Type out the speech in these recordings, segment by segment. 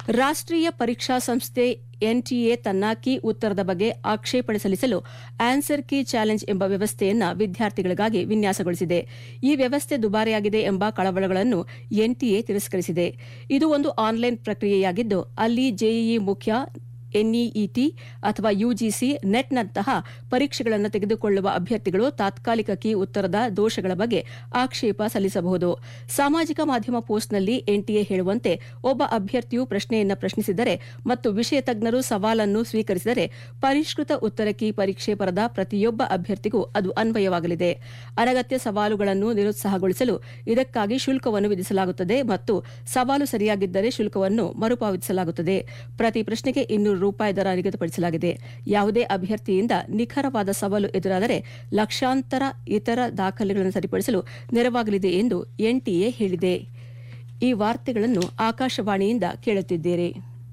ರಾಷ್ಟ್ರೀಯ ಪರೀಕ್ಷಾ ಸಂಸ್ಥೆ ಎನ್ಟಿಎ ತನ್ನ ಕೀ ಉತ್ತರದ ಬಗ್ಗೆ ಆಕ್ಷೇಪಣೆ ಸಲ್ಲಿಸಲು ಆನ್ಸರ್ ಕೀ ಚಾಲೆಂಜ್ ಎಂಬ ವ್ಯವಸ್ಥೆಯನ್ನ ವಿದ್ಯಾರ್ಥಿಗಳಿಗಾಗಿ ವಿನ್ಯಾಸಗೊಳಿಸಿದೆ ಈ ವ್ಯವಸ್ಥೆ ದುಬಾರಿಯಾಗಿದೆ ಎಂಬ ಕಳವಳಗಳನ್ನು ಎನ್ಟಿಎ ತಿರಸ್ಕರಿಸಿದೆ ಇದು ಒಂದು ಆನ್ಲೈನ್ ಪ್ರಕ್ರಿಯೆಯಾಗಿದ್ದು ಅಲ್ಲಿ ಜೆಇಇ ಮುಖ್ಯ ಎನ್ಇಇಟಿ ಅಥವಾ ಯುಜಿಸಿ ನೆಟ್ನಂತಹ ಪರೀಕ್ಷೆಗಳನ್ನು ತೆಗೆದುಕೊಳ್ಳುವ ಅಭ್ಯರ್ಥಿಗಳು ತಾತ್ಕಾಲಿಕ ಕೀ ಉತ್ತರದ ದೋಷಗಳ ಬಗ್ಗೆ ಆಕ್ಷೇಪ ಸಲ್ಲಿಸಬಹುದು ಸಾಮಾಜಿಕ ಮಾಧ್ಯಮ ಪೋಸ್ಟ್ನಲ್ಲಿ ಎನ್ಟಿಎ ಹೇಳುವಂತೆ ಒಬ್ಬ ಅಭ್ಯರ್ಥಿಯು ಪ್ರಶ್ನೆಯನ್ನು ಪ್ರಶ್ನಿಸಿದರೆ ಮತ್ತು ವಿಷಯ ತಜ್ಞರು ಸವಾಲನ್ನು ಸ್ವೀಕರಿಸಿದರೆ ಪರಿಷ್ಕೃತ ಉತ್ತರ ಕೀ ಪರೀಕ್ಷೆ ಬರೆದ ಪ್ರತಿಯೊಬ್ಬ ಅಭ್ಯರ್ಥಿಗೂ ಅದು ಅನ್ವಯವಾಗಲಿದೆ ಅನಗತ್ಯ ಸವಾಲುಗಳನ್ನು ನಿರುತ್ಸಾಹಗೊಳಿಸಲು ಇದಕ್ಕಾಗಿ ಶುಲ್ಕವನ್ನು ವಿಧಿಸಲಾಗುತ್ತದೆ ಮತ್ತು ಸವಾಲು ಸರಿಯಾಗಿದ್ದರೆ ಶುಲ್ಕವನ್ನು ಮರುಪಾವತಿಸಲಾಗುತ್ತದೆ ಪ್ರತಿ ಪ್ರಶ್ನೆಗೆ ಇನ್ನೂರು ರೂಪಾಯಿ ದರ ನಿಗದಿಪಡಿಸಲಾಗಿದೆ ಯಾವುದೇ ಅಭ್ಯರ್ಥಿಯಿಂದ ನಿಖರವಾದ ಸವಾಲು ಎದುರಾದರೆ ಲಕ್ಷಾಂತರ ಇತರ ದಾಖಲೆಗಳನ್ನು ಸರಿಪಡಿಸಲು ನೆರವಾಗಲಿದೆ ಎಂದು ಎನ್ಟಿಎ ಹೇಳಿದೆ ಈ ವಾರ್ತೆಗಳನ್ನು ಆಕಾಶವಾಣಿಯಿಂದ ಕೇಳುತ್ತಿದ್ದೀರಿ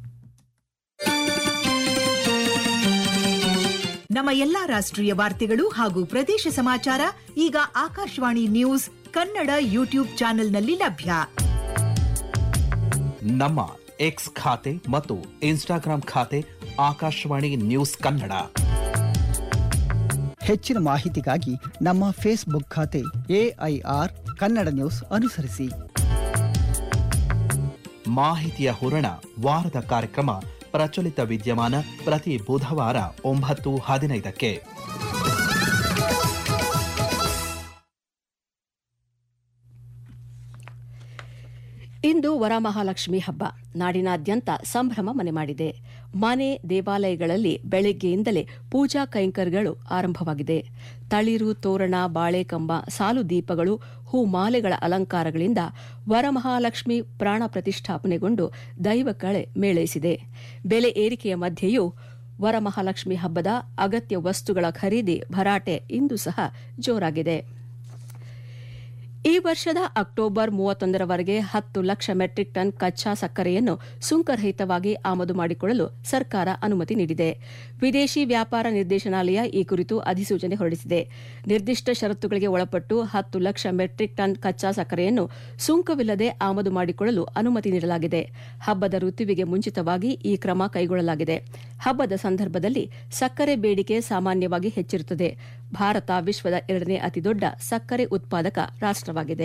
ನಮ್ಮ ಎಲ್ಲಾ ರಾಷ್ಟ್ರೀಯ ವಾರ್ತೆಗಳು ಹಾಗೂ ಪ್ರದೇಶ ಸಮಾಚಾರ ಈಗ ಆಕಾಶವಾಣಿ ನ್ಯೂಸ್ ಕನ್ನಡ ಯೂಟ್ಯೂಬ್ ಚಾನೆಲ್ನಲ್ಲಿ ಲಭ್ಯ ನಮ್ಮ ಎಕ್ಸ್ ಖಾತೆ ಮತ್ತು ಇನ್ಸ್ಟಾಗ್ರಾಂ ಖಾತೆ ಆಕಾಶವಾಣಿ ನ್ಯೂಸ್ ಕನ್ನಡ ಹೆಚ್ಚಿನ ಮಾಹಿತಿಗಾಗಿ ನಮ್ಮ ಫೇಸ್ಬುಕ್ ಖಾತೆ ಎಐಆರ್ ಕನ್ನಡ ನ್ಯೂಸ್ ಅನುಸರಿಸಿ ಮಾಹಿತಿಯ ಹೂರಣ ವಾರದ ಕಾರ್ಯಕ್ರಮ ಪ್ರಚಲಿತ ವಿದ್ಯಮಾನ ಪ್ರತಿ ಬುಧವಾರ ಒಂಬತ್ತು ಹದಿನೈದಕ್ಕೆ ಇಂದು ವರಮಹಾಲಕ್ಷ್ಮಿ ಹಬ್ಬ ನಾಡಿನಾದ್ಯಂತ ಸಂಭ್ರಮ ಮನೆ ಮಾಡಿದೆ ಮನೆ ದೇವಾಲಯಗಳಲ್ಲಿ ಬೆಳಗ್ಗೆಯಿಂದಲೇ ಪೂಜಾ ಕೈಂಕರ್ಯಗಳು ಆರಂಭವಾಗಿದೆ ತಳಿರು ತೋರಣ ಬಾಳೆಕಂಬ ಸಾಲು ದೀಪಗಳು ಹೂಮಾಲೆಗಳ ಅಲಂಕಾರಗಳಿಂದ ವರಮಹಾಲಕ್ಷ್ಮಿ ಪ್ರಾಣ ಪ್ರತಿಷ್ಠಾಪನೆಗೊಂಡು ದೈವಕಳೆ ಮೇಳೈಸಿದೆ ಬೆಲೆ ಏರಿಕೆಯ ಮಧ್ಯೆಯೂ ವರಮಹಾಲಕ್ಷ್ಮಿ ಹಬ್ಬದ ಅಗತ್ಯ ವಸ್ತುಗಳ ಖರೀದಿ ಭರಾಟೆ ಇಂದು ಸಹ ಜೋರಾಗಿದೆ ಈ ವರ್ಷದ ಅಕ್ಟೋಬರ್ ಮೂವತ್ತೊಂದರವರೆಗೆ ಹತ್ತು ಲಕ್ಷ ಮೆಟ್ರಿಕ್ ಟನ್ ಕಚ್ಚಾ ಸಕ್ಕರೆಯನ್ನು ಸುಂಕರಹಿತವಾಗಿ ಆಮದು ಮಾಡಿಕೊಳ್ಳಲು ಸರ್ಕಾರ ಅನುಮತಿ ನೀಡಿದೆ ವಿದೇಶಿ ವ್ಯಾಪಾರ ನಿರ್ದೇಶನಾಲಯ ಈ ಕುರಿತು ಅಧಿಸೂಚನೆ ಹೊರಡಿಸಿದೆ ನಿರ್ದಿಷ್ಟ ಷರತ್ತುಗಳಿಗೆ ಒಳಪಟ್ಟು ಹತ್ತು ಲಕ್ಷ ಮೆಟ್ರಿಕ್ ಟನ್ ಕಚ್ಚಾ ಸಕ್ಕರೆಯನ್ನು ಸುಂಕವಿಲ್ಲದೆ ಆಮದು ಮಾಡಿಕೊಳ್ಳಲು ಅನುಮತಿ ನೀಡಲಾಗಿದೆ ಹಬ್ಬದ ಋತುವಿಗೆ ಮುಂಚಿತವಾಗಿ ಈ ಕ್ರಮ ಕೈಗೊಳ್ಳಲಾಗಿದೆ ಹಬ್ಬದ ಸಂದರ್ಭದಲ್ಲಿ ಸಕ್ಕರೆ ಬೇಡಿಕೆ ಸಾಮಾನ್ಯವಾಗಿ ಹೆಚ್ಚಿರುತ್ತದೆ ಭಾರತ ವಿಶ್ವದ ಎರಡನೇ ಅತಿದೊಡ್ಡ ಸಕ್ಕರೆ ಉತ್ಪಾದಕ ರಾಷ್ಟವಾಗಿದೆ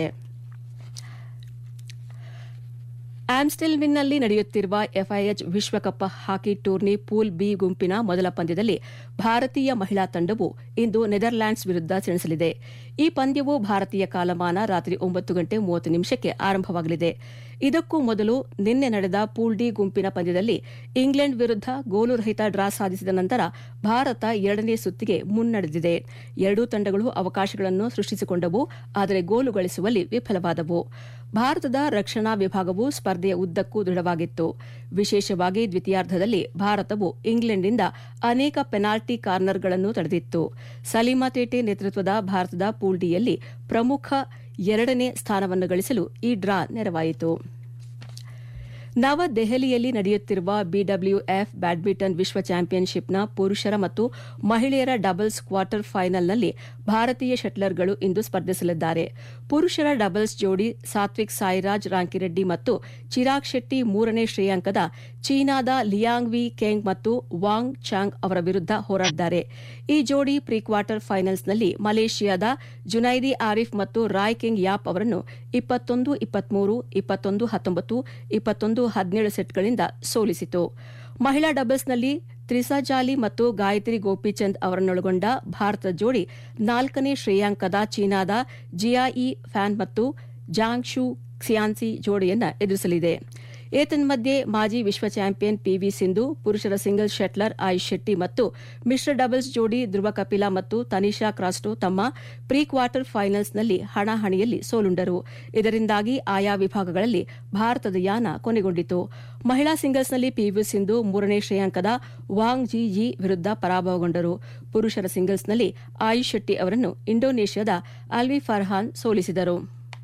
ಆಮ್ಸ್ಟೆಲ್ವಿನ್ನಲ್ಲಿ ನಡೆಯುತ್ತಿರುವ ಎಫ್ಐಎಚ್ ವಿಶ್ವಕಪ್ ಹಾಕಿ ಟೂರ್ನಿ ಪೂಲ್ ಬಿ ಗುಂಪಿನ ಮೊದಲ ಪಂದ್ಯದಲ್ಲಿ ಭಾರತೀಯ ಮಹಿಳಾ ತಂಡವು ಇಂದು ನೆದರ್ಲ್ಯಾಂಡ್ಸ್ ವಿರುದ್ಧ ಸೆಣಸಲಿದೆ ಈ ಪಂದ್ಯವು ಭಾರತೀಯ ಕಾಲಮಾನ ರಾತ್ರಿ ಒಂಬತ್ತು ಗಂಟೆ ಮೂವತ್ತು ನಿಮಿಷಕ್ಕೆ ಆರಂಭವಾಗಲಿದೆ ಇದಕ್ಕೂ ಮೊದಲು ನಿನ್ನೆ ನಡೆದ ಪೂಲ್ ಡಿ ಗುಂಪಿನ ಪಂದ್ಯದಲ್ಲಿ ಇಂಗ್ಲೆಂಡ್ ವಿರುದ್ಧ ಗೋಲುರಹಿತ ಡ್ರಾ ಸಾಧಿಸಿದ ನಂತರ ಭಾರತ ಎರಡನೇ ಸುತ್ತಿಗೆ ಮುನ್ನಡೆದಿದೆ ಎರಡೂ ತಂಡಗಳು ಅವಕಾಶಗಳನ್ನು ಸೃಷ್ಟಿಸಿಕೊಂಡವು ಆದರೆ ಗೋಲು ಗಳಿಸುವಲ್ಲಿ ವಿಫಲವಾದವು ಭಾರತದ ರಕ್ಷಣಾ ವಿಭಾಗವು ಸ್ಪರ್ಧೆಯ ಉದ್ದಕ್ಕೂ ದೃಢವಾಗಿತ್ತು ವಿಶೇಷವಾಗಿ ದ್ವಿತೀಯಾರ್ಧದಲ್ಲಿ ಭಾರತವು ಇಂಗ್ಲೆಂಡ್ನಿಂದ ಅನೇಕ ಪೆನಾಲ್ಟಿ ಕಾರ್ನರ್ಗಳನ್ನು ತಡೆದಿತ್ತು ಸಲೀಮಾ ಟೇಟೆ ನೇತೃತ್ವದ ಭಾರತದ ಪೂಲ್ ಡಿಯಲ್ಲಿ ಪ್ರಮುಖ ಎರಡನೇ ಸ್ಥಾನವನ್ನು ಗಳಿಸಲು ಈ ಡ್ರಾ ನೆರವಾಯಿತು ನವದೆಹಲಿಯಲ್ಲಿ ನಡೆಯುತ್ತಿರುವ ಬಿಡಬ್ಲ್ಯೂಎಫ್ ಬ್ಯಾಡ್ಮಿಂಟನ್ ವಿಶ್ವ ಚಾಂಪಿಯನ್ಶಿಪ್ನ ಪುರುಷರ ಮತ್ತು ಮಹಿಳೆಯರ ಡಬಲ್ಸ್ ಕ್ವಾರ್ಟರ್ ಫೈನಲ್ನಲ್ಲಿ ಭಾರತೀಯ ಶಟ್ಲರ್ಗಳು ಇಂದು ಸ್ಪರ್ಧಿಸಲಿದ್ದಾರೆ ಪುರುಷರ ಡಬಲ್ಸ್ ಜೋಡಿ ಸಾತ್ವಿಕ್ ಸಾಯಿರಾಜ್ ರಾಂಕಿರೆಡ್ಡಿ ಮತ್ತು ಚಿರಾಗ್ ಶೆಟ್ಟಿ ಮೂರನೇ ಶ್ರೇಯಾಂಕದ ಚೀನಾದ ಲಿಯಾಂಗ್ ವಿ ಕೆಂಗ್ ಮತ್ತು ವಾಂಗ್ ಚಾಂಗ್ ಅವರ ವಿರುದ್ಧ ಹೋರಾಡಿದ್ದಾರೆ ಈ ಜೋಡಿ ಪ್ರೀ ಕ್ವಾರ್ಟರ್ ಫೈನಲ್ಸ್ನಲ್ಲಿ ಮಲೇಷಿಯಾದ ಜುನೈದಿ ಆರಿಫ್ ಮತ್ತು ರಾಯ್ ಕಿಂಗ್ ಯಾಪ್ ಅವರನ್ನು ಇಪ್ಪತ್ತೊಂದು ಇಪ್ಪತ್ಮೂರು ಇಪ್ಪತ್ತೊಂದು ಹತ್ತೊಂಬತ್ತು ಇಪ್ಪತ್ತೊಂದು ಹದಿನೇಳು ಸೆಟ್ಗಳಿಂದ ಸೋಲಿಸಿತು ಮಹಿಳಾ ಡಬಲ್ಸ್ನಲ್ಲಿ ತ್ರಿಸಾ ಜಾಲಿ ಮತ್ತು ಗಾಯತ್ರಿ ಗೋಪಿಚಂದ್ ಅವರನ್ನೊಳಗೊಂಡ ಭಾರತ ಜೋಡಿ ನಾಲ್ಕನೇ ಶ್ರೇಯಾಂಕದ ಚೀನಾದ ಜಿಯಾಯಿ ಫ್ಯಾನ್ ಮತ್ತು ಜಾಂಗ್ ಶೂ ಕ್ಸಿಯಾನ್ಸಿ ಜೋಡಿಯನ್ನ ಎದುರಿಸಲಿದೆ ಏತನ್ಮಧ್ಯೆ ಮಾಜಿ ವಿಶ್ವ ಚಾಂಪಿಯನ್ ಪಿವಿ ಸಿಂಧು ಪುರುಷರ ಸಿಂಗಲ್ಸ್ ಶಟ್ಲರ್ ಆಯುಷ್ ಶೆಟ್ಟಿ ಮತ್ತು ಮಿಶ್ರ ಡಬಲ್ಸ್ ಜೋಡಿ ಧ್ರುವ ಕಪಿಲಾ ಮತ್ತು ತನಿಷಾ ಕ್ರಾಸ್ಟೋ ತಮ್ಮ ಪ್ರೀ ಕ್ವಾರ್ಟರ್ ಫೈನಲ್ಸ್ನಲ್ಲಿ ಹಣಾಹಣಿಯಲ್ಲಿ ಸೋಲುಂಡರು ಇದರಿಂದಾಗಿ ಆಯಾ ವಿಭಾಗಗಳಲ್ಲಿ ಭಾರತದ ಯಾನ ಕೊನೆಗೊಂಡಿತು ಮಹಿಳಾ ಸಿಂಗಲ್ಸ್ನಲ್ಲಿ ಪಿವಿ ಸಿಂಧು ಮೂರನೇ ಶ್ರೇಯಾಂಕದ ವಾಂಗ್ ಜಿ ಜಿ ವಿರುದ್ಧ ಪರಾಭವಗೊಂಡರು ಪುರುಷರ ಸಿಂಗಲ್ಸ್ನಲ್ಲಿ ಆಯುಷ್ ಶೆಟ್ಟಿ ಅವರನ್ನು ಇಂಡೋನೇಷ್ಯಾದ ಅಲ್ವಿ ಫರ್ಹಾನ್ ಸೋಲಿಸಿದರು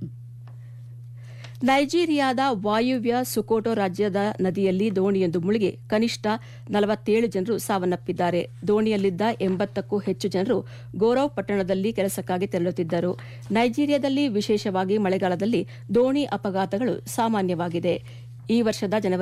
ನೈಜೀರಿಯಾದ ವಾಯುವ್ಯ ಸುಕೋಟೋ ರಾಜ್ಯದ ನದಿಯಲ್ಲಿ ದೋಣಿಯೊಂದು ಮುಳುಗಿ ಕನಿಷ್ಠ ನಲವತ್ತೇಳು ಜನರು ಸಾವನ್ನಪ್ಪಿದ್ದಾರೆ ದೋಣಿಯಲ್ಲಿದ್ದ ಎಂಬತ್ತಕ್ಕೂ ಹೆಚ್ಚು ಜನರು ಗೋರವ್ ಪಟ್ಟಣದಲ್ಲಿ ಕೆಲಸಕ್ಕಾಗಿ ತೆರಳುತ್ತಿದ್ದರು ನೈಜೀರಿಯಾದಲ್ಲಿ ವಿಶೇಷವಾಗಿ ಮಳೆಗಾಲದಲ್ಲಿ ದೋಣಿ ಅಪಘಾತಗಳು ಸಾಮಾನ್ಯವಾಗಿದೆ ಈ ವರ್ಷದ ಜನವರಿ